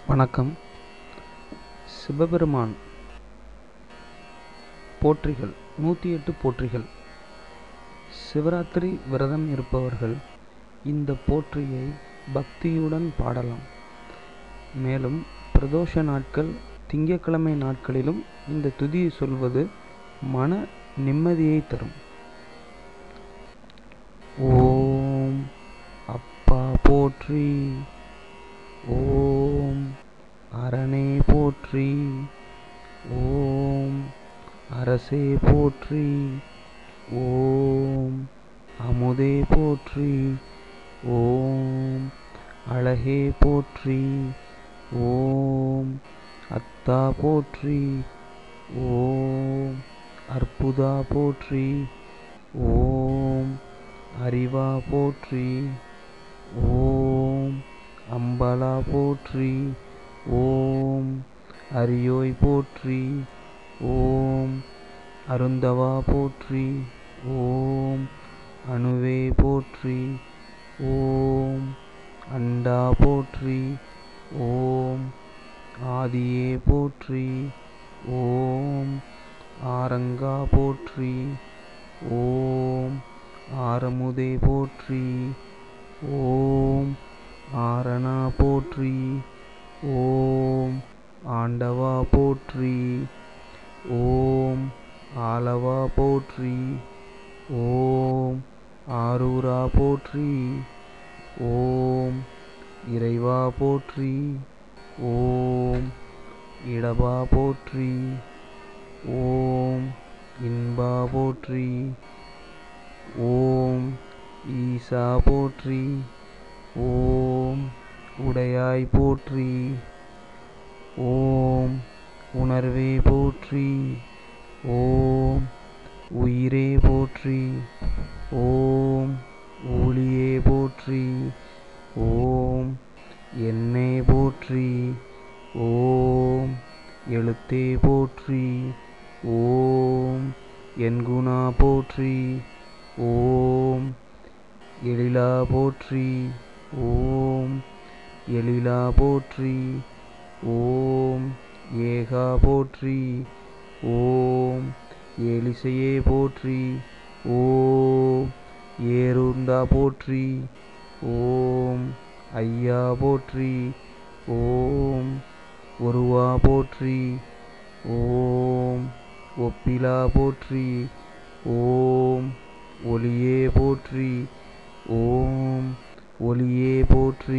வணக்கம் சிவபெருமான் போற்றிகள் நூற்றி எட்டு போற்றிகள் சிவராத்திரி விரதம் இருப்பவர்கள் இந்த போற்றியை பக்தியுடன் பாடலாம் மேலும் பிரதோஷ நாட்கள் திங்கட்கிழமை நாட்களிலும் இந்த துதியை சொல்வது மன நிம்மதியை தரும் ஓம் அப்பா போற்றி ஓம் அரணே போற்றி ஓம் அரசே போற்றி ஓம் அமுதே போற்றி ஓம் அழகே போற்றி ஓம் அத்தா போற்றி ஓம் அற்புதா போற்றி ஓம் அறிவா போற்றி ஓம் அம்பலா போற்றி ஓம் அரியோய் போற்றி ஓம் அருந்தவா போற்றி ஓம் அணுவே போற்றி ஓம் அண்டா போற்றி ஓம் ஆதியே போற்றி ஓம் ஆரங்கா போற்றி ஓம் ஆரமுதே போற்றி ஓம் ஆரணா போற்றி ஓம் ஆண்டவா போற்றி ஓம் ஆலவா போற்றி ஓம் ஆரூரா போற்றி ஓம் இறைவா போற்றி ஓம் இடவா போற்றி ஓம் இன்பா போற்றி ஓம் ஈசா போற்றி ஓம் உடையாய் போற்றி ஓம் உணர்வே போற்றி ஓம் உயிரே போற்றி ஓம் ஒளியே போற்றி ஓம் எண்ணே போற்றி ஓம் எழுத்தே போற்றி ஓம் என்குணா போற்றி ஓம் எழிலா போற்றி ஓம் எழிலா போற்றி ஓம் ஏகா போற்றி ஓம் எலிசையே போற்றி ஓம் ஏருந்தா போற்றி ஓம் ஐயா போற்றி ஓம் ஒருவா போற்றி ஓம் ஒப்பிலா போற்றி ஓம் ஒளியே போற்றி ஓம் ஒளியே போற்றி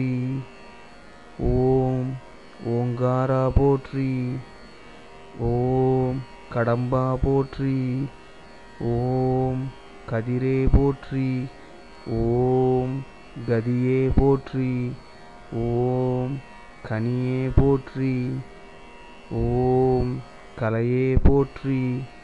ஓம் ஓங்காரா போற்றி ஓம் கடம்பா போற்றி ஓம் கதிரே போற்றி ஓம் கதியே போற்றி ஓம் கனியே போற்றி ஓம் கலையே போற்றி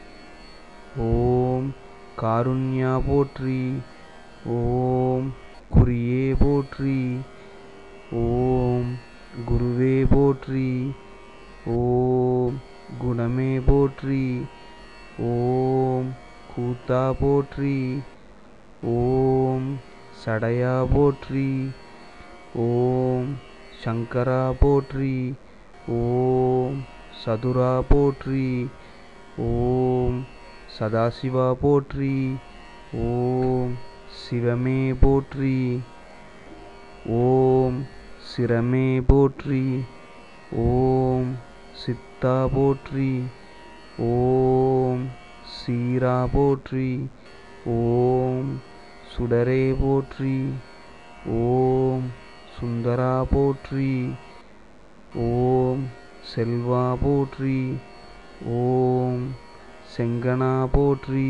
ஓம் காருண்யா போற்றி ஓம் குறியே போற்றி ஓம் குருவே போற்றி ஓம் குணமே போற்றி ஓம் கூத்தா போற்றி ஓம் சடையா போற்றி ஓம் சங்கரா போற்றி ஓம் சதுரா போற்றி ஓம் சதாசிவா போற்றி ஓம் சிவமே போற்றி ஓம் சிரமே போற்றி ஓம் சித்தா போற்றி ஓம் சீரா போற்றி ஓம் சுடரே போற்றி ஓம் சுந்தரா போற்றி ஓம் செல்வா போற்றி ஓம் செங்கனா போற்றி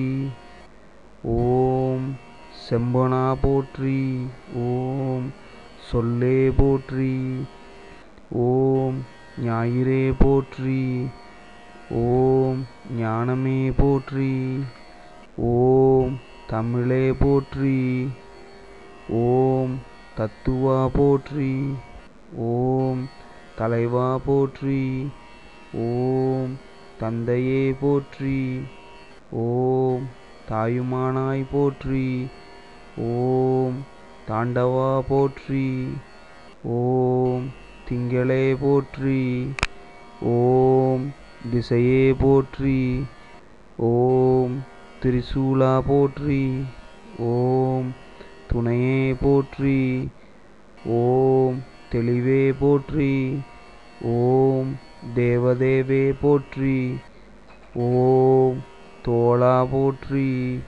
ஓம் செம்பனா போற்றி ஓம் சொல்லே போற்றி ஓம் ஞாயிறே போற்றி ஓம் ஞானமே போற்றி ஓம் தமிழே போற்றி ஓம் தத்துவா போற்றி ஓம் தலைவா போற்றி ஓம் தந்தையே போற்றி ஓம் தாயுமானாய் போற்றி ஓம் தாண்டவா போற்றி ஓம் திங்களே போற்றி ஓம் திசையே போற்றி ஓம் திரிசூலா போற்றி ஓம் துணையே போற்றி ஓம் தெளிவே போற்றி ஓம் தேவதேவே போற்றி ஓம் தோளா போற்றி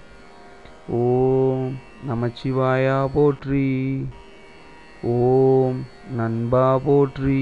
ஓம் நமச்சிவாயா போற்றி ஓம் நண்பா போற்றி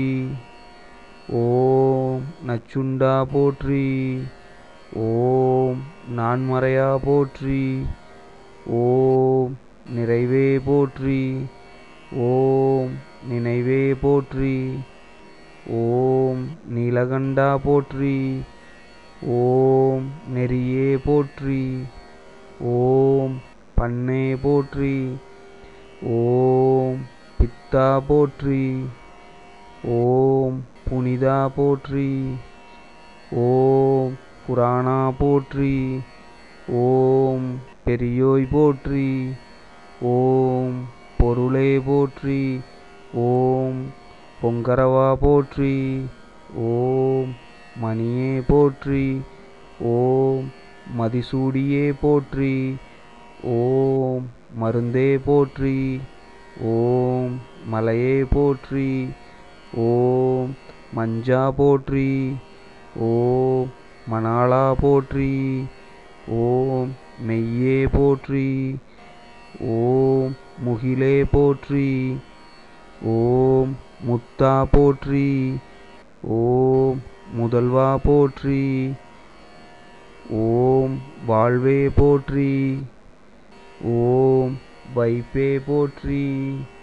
ஓம் நச்சுண்டா போற்றி ஓம் நான்மறையா போற்றி ஓம் நிறைவே போற்றி ஓம் நினைவே போற்றி ஓம் நீலகண்டா போற்றி ஓம் நெறியே போற்றி ஓம் பண்ணே போற்றி ஓம் பித்தா போற்றி ஓம் புனிதா போற்றி ஓம் புராணா போற்றி ஓம் பெரியோய் போற்றி ஓம் பொருளே போற்றி ஓம் பொங்கரவா போற்றி ஓம் மணியே போற்றி ஓம் மதிசூடியே போற்றி ஓம் மருந்தே போற்றி ஓம் மலையே போற்றி ஓம் மஞ்சா போற்றி ஓம் மணாளா போற்றி ஓம் மெய்யே போற்றி ஓம் முகிலே போற்றி ஓம் முத்தா போற்றி ஓம் முதல்வா போற்றி ஓம் வாழ்வே போற்றி ஓம் வைப்பே போற்றி